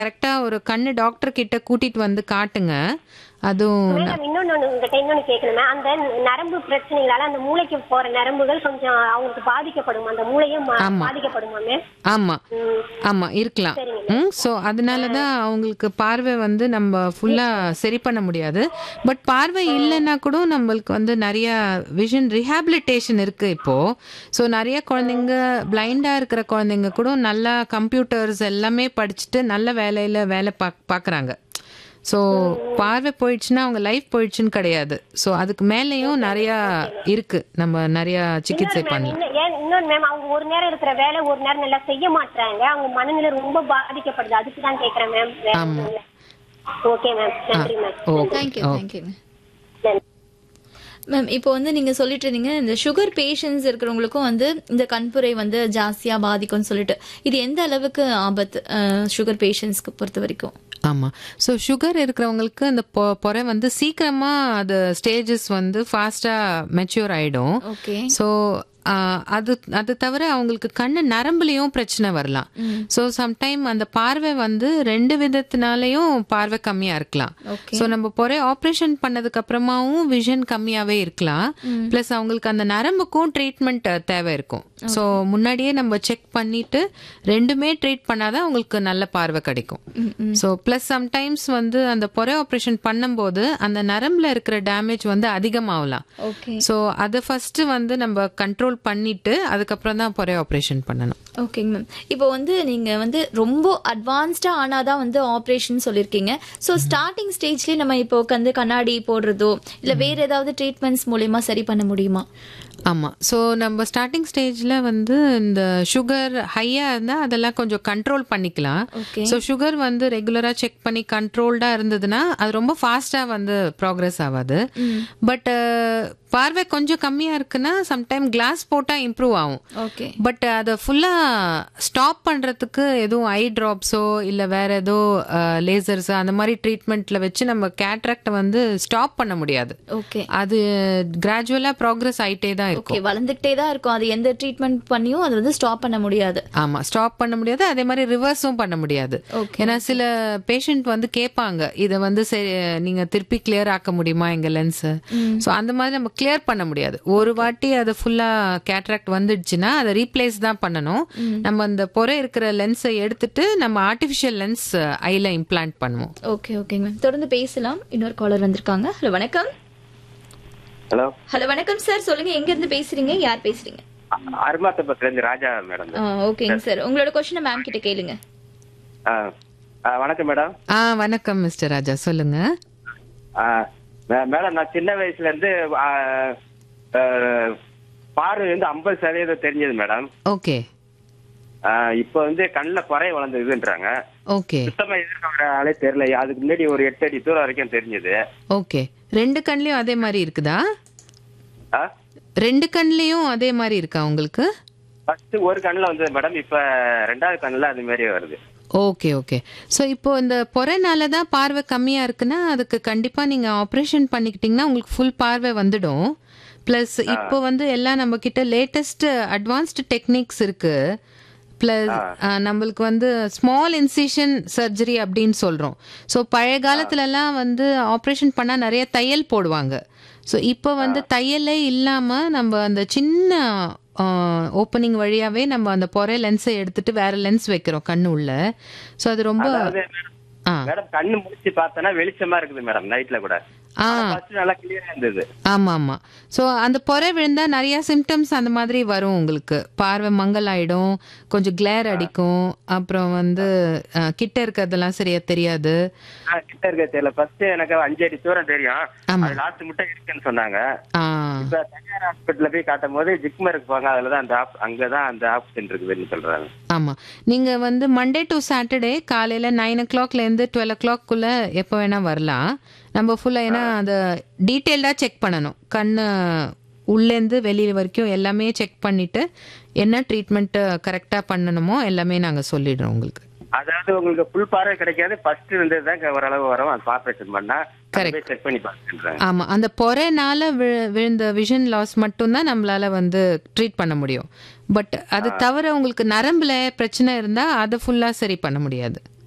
கரெக்டா ஒரு கண்ணு டாக்டர் கிட்ட கூட்டிட்டு வந்து காட்டுங்க அதுவும் மேடம் இன்னொன்னு ஒண்ணு உங்ககிட்ட இன்னொன்னு கேட்கணுமே அந்த நரம்பு பிரச்சனைகளால அந்த மூளைக்கு போற நரம்புகள் கொஞ்சம் அவங்களுக்கு பாதிக்கப்படும் அந்த மூளையும் மா- ஆமா. பாதிக்கப்படுமா மேம் ஆமா ம். ஆமா இருக்கலாம் சரிங்க. ம் ஸோ அதனால தான் அவங்களுக்கு பார்வை வந்து நம்ம ஃபுல்லா சரி பண்ண முடியாது பட் பார்வை இல்லைன்னா கூட நம்மளுக்கு வந்து நிறைய விஷன் ரிஹாபிலிட்டேஷன் இருக்கு இப்போ ஸோ நிறைய குழந்தைங்க பிளைண்டா இருக்கிற குழந்தைங்க கூட நல்லா கம்ப்யூட்டர்ஸ் எல்லாமே படிச்சுட்டு நல்ல வேலையில வேலை பாக் பார்க்குறாங்க ஸோ பார்வை போயிடுச்சுன்னா அவங்க லைஃப் போயிடுச்சுன்னு கிடையாது ஸோ அதுக்கு மேலேயும் நிறையா இருக்கு நம்ம நிறையா சிகிச்சை இன்னொரு மேம் பண்ணலாம் இன்னும் ஏன் இன்னொரு மேம் அவங்க ஒரு நேரம் இருக்கிற வேலை ஒரு நேரம் நல்லா செய்ய மாட்டாங்க அவங்க மனநிலை ரொம்ப பாதிக்கப்படுது அதுக்கு தான் கேக்குறேன் மேம் ஆமா. ஓகே மேம் நன்றி மேம் ஓகே தேங்க்யூ தேங்க்யூ நன்றி மேம் இப்போ வந்து நீங்க சொல்லிட்டு இருந்தீங்க இந்த சுகர் பேஷண்ட்ஸ் இருக்கிறவங்களுக்கும் வந்து இந்த கண்புரை வந்து ஜாஸ்தியா பாதிக்கும்னு சொல்லிட்டு இது எந்த அளவுக்கு ஆபத்து சுகர் பேஷண்ட்ஸ்க்கு பொறுத்த வரைக்கும் ஆமா ஸோ சுகர் இருக்கிறவங்களுக்கு அந்த பொ- பொறை வந்து சீக்கிரமா அது ஸ்டேஜஸ் வந்து ஃபாஸ்டா மெச்சூர் ஆயிடும் ஓகே ஸோ அது அது தவிர அவங்களுக்கு கண்ணு நரம்புலயும் பிரச்சனை வரலாம் ஸோ சம்டைம் அந்த பார்வை வந்து ரெண்டு விதத்தினாலையும் பார்வை கம்மியா இருக்கலாம் ஓகே ஸோ நம்ம பொறை ஆப்ரேஷன் பண்ணதுக்கு அப்புறமாவும் விஷன் கம்மியாவே இருக்கலாம் ப்ளஸ் அவங்களுக்கு அந்த நரம்புக்கும் ட்ரீட்மெண்ட் தேவை இருக்கும் ஸோ முன்னாடியே நம்ம செக் பண்ணிட்டு ரெண்டுமே ட்ரீட் பண்ணாதான் அவங்களுக்கு நல்ல பார்வை கிடைக்கும் ஸோ ப்ளஸ் சம்டைம்ஸ் வந்து அந்த பொறை ஆப்ரேஷன் பண்ணும்போது அந்த நரம்புல இருக்கிற டேமேஜ் வந்து அதிகமாகலாம் ஓகே ஸோ அதை ஃபர்ஸ்ட் வந்து நம்ம கண்ட்ரோல் பண்ணிட்டு அதுக்கப்புறம் தான் பொறை ஆப்ரேஷன் பண்ணணும் ஓகேங்க மேம் இப்போ வந்து நீங்க வந்து ரொம்ப அட்வான்ஸ்டா ஆனாதான் வந்து ஆப்ரேஷன் சொல்லியிருக்கீங்க ஸோ ஸ்டார்டிங் ஸ்டேஜ்லயே நம்ம இப்போ வந்து கண்ணாடி போடுறதோ இல்ல வேற ஏதாவது ட்ரீட்மெண்ட்ஸ் மூலியமா சரி பண்ண முடியுமா ஆமா ஸோ நம்ம ஸ்டார்டிங் ஸ்டேஜ்ல வந்து இந்த சுகர் ஹையா இருந்தா அதெல்லாம் கொஞ்சம் கண்ட்ரோல் பண்ணிக்கலாம் ஓகே ஸோ சுகர் வந்து ரெகுலரா செக் பண்ணி கண்ட்ரோல்டா இருந்ததுன்னா அது ரொம்ப ஃபாஸ்டா வந்து ப்ராக்ரஸ் ஆகாது பட் பார்வை கொஞ்சம் கம்மியா இருக்குன்னா சம்டைம் கிளாஸ் போட்டா இம்ப்ரூவ் ஆகும் ஓகே பட் அதை ஃபுல்லா ஸ்டாப் பண்றதுக்கு எதுவும் ஐ டிராப்ஸோ இல்ல வேற ஏதோ லேசர்ஸ் அந்த மாதிரி ட்ரீட்மெண்ட்ல வச்சு நம்ம கேட்ராக்டை வந்து ஸ்டாப் பண்ண முடியாது ஓகே அது கிராஜுவலா ப்ராக்ரஸ் ஆயிட்டே தான் இருக்கும் ஓகே வளர்ந்துகிட்டே தான் இருக்கும் அது எந்த ட்ரீட்மெண்ட் பண்ணியும் அது வந்து ஸ்டாப் பண்ண முடியாது ஆமா ஸ்டாப் பண்ண முடியாது அதே மாதிரி ரிவர்ஸும் பண்ண முடியாது Okay. ஏன்னா சில பேஷண்ட் வந்து கேட்பாங்க இதை வந்து சரி நீங்க திருப்பி கிளியர் ஆக்க முடியுமா எங்க லென்ஸ் ஸோ அந்த மாதிரி நம்ம கிளியர் பண்ண முடியாது ஒரு வாட்டி அது ஃபுல்லா கேட்ராக்ட் வந்துடுச்சுன்னா அதை ரீப்ளேஸ் தான் பண்ணணும் நம்ம அந்த பொறை இருக்கிற லென்ஸை எடுத்துட்டு நம்ம ஆர்டிஃபிஷியல் லென்ஸ் ஐல இம்ப்ளான்ட் பண்ணுவோம் ஓகே ஓகேங்க மேம் தொடர்ந்து பேசலாம் இன்னொரு காலர் வந்திருக்காங்க ஹலோ வணக்கம் ஹலோ ஹலோ வணக்கம் சார் சொல்லுங்க எங்க இருந்து பேசுறீங்க யார் பேசுறீங்க அருமாத்தப்பத்துல இருந்து ராஜா மேடம் ஆ, ஓகேங்க சார் உங்களோட கொஸ்டினை மேம் கிட்ட கேளுங்க ஆ, ஆ, வணக்கம் மேடம் ஆ வணக்கம் மிஸ்டர் ராஜா சொல்லுங்க ஆ, மே- மேடம் நான் சின்ன வயசுல இருந்து ஆ, ஆ, பார்வை வந்து ஐம்பது சதவீதம் தெரிஞ்சது மேடம் ஓகே ஆ, இப்போ வந்து கண்ணில் குறை வளர்ந்ததுன்றாங்க ஓகே சுத்தமா எதிர்க்க ஆளே தெரியல அதுக்கு முன்னாடி ஒரு எட்டு அடி தூரம் வரைக்கும் தெரிஞ்சது ஓகே ரெண்டு கண்லயும் அதே மாதிரி இருக்குதா ஆ ரெண்டு கண்லயும் அதே மாதிரி இருக்கா உங்களுக்கு ஃபர்ஸ்ட் ஒரு கண்ணில் வந்தது மேடம் இப்ப ரெண்டாவது கண்ணில் அது மாதிரி வருது ஓகே ஓகே ஸோ இப்போ இந்த பொறைனால தான் பார்வை கம்மியாக இருக்குன்னா அதுக்கு கண்டிப்பாக நீங்கள் ஆப்ரேஷன் பண்ணிக்கிட்டிங்கன்னா உங்களுக்கு ஃபுல் பார்வை வந்துடும் ப்ளஸ் இப்போ வந்து எல்லாம் நம்ம கிட்ட லேட்டஸ்ட் அட்வான்ஸ்டு டெக்னிக்ஸ் இருக்கு ப்ளஸ் நம்மளுக்கு வந்து ஸ்மால் இன்சிஷன் சர்ஜரி அப்படின்னு சொல்கிறோம் ஸோ பழைய காலத்துலலாம் வந்து ஆப்ரேஷன் பண்ணால் நிறைய தையல் போடுவாங்க ஸோ இப்போ வந்து தையலே இல்லாமல் நம்ம அந்த சின்ன ஓப்பனிங் வழியாவே நம்ம அந்த பொறை லென்ஸை எடுத்துட்டு வேற லென்ஸ் வைக்கிறோம் கண்ணு உள்ள ஸோ அது ரொம்ப அதாவது ஆ மேடம் கண்ணு முடிச்சு பார்த்தோன்னா வெளிச்சமா இருக்குது மேடம் நைட்ல கூட ஆ ஃபர்ஸ்ட் நல்லா கிளியரா இருந்தது ஆமா ஆமா ஸோ அந்த பொறை விழுந்தா நிறைய சிம்டம்ஸ் அந்த மாதிரி வரும் உங்களுக்கு பார்வை மங்கல் ஆயிடும் கொஞ்சம் கிளேர் அடிக்கும் அப்புறம் வந்து அஹ், கிட்ட இருக்கிறதெல்லாம் சரியா தெரியாது ஆ, கிட்ட இருக்க தெரியல ஃபர்ஸ்ட் எனக்கு அஞ்சு அடி தூரம் தெரியும் ஆமா. அது லாஸ்ட் முட்டை இருக்குன்னு சொன்னாங்க ஆ இப்ப தனியார் ஹாஸ்பிட்டல்ல போய் காட்டும் போது ஜிக்மருக்கு போங்க அதுலதான் அந்த ஆப் அங்கதான் அந்த ஆப்ஷன் இருக்குதுன்னு சொல்றாங்க ஆமா நீங்க வந்து மண்டே டு சாட்டர்டே காலையில நைன் ஓ கிளாக்ல இருந்து டுவெல் ஓ கிளாக்குள்ள எப்போ வேணா வரலாம் நம்ம ஃபுல்லா ஏன்னா அதை டீட்டெயில்டா செக் பண்ணணும் கண்ணு உள்ளேருந்து வெளியே வரைக்கும் எல்லாமே செக் பண்ணிட்டு என்ன ட்ரீட்மெண்ட் கரெக்டா பண்ணணுமோ எல்லாமே நாங்க சொல்லிடுறோம் உங்களுக்கு அதாவது உங்களுக்கு ஃபுல் பார்வை கிடைக்காது ஃபர்ஸ்ட் இருந்தது தான் ஓரளவு வரும் அது ஆப்ரேஷன் பண்ணா Correct. செக் பண்ணி பாத்துன்றாங்க ஆமா அந்த பொறைனால விழு- விழுந்த விஷன் லாஸ் மட்டும்தான் நம்மளால வந்து ட்ரீட் பண்ண முடியும் பட் அது தவிர உங்களுக்கு நரம்புல பிரச்சனை இருந்தா அதை ஃபுல்லா சரி பண்ண முடியாது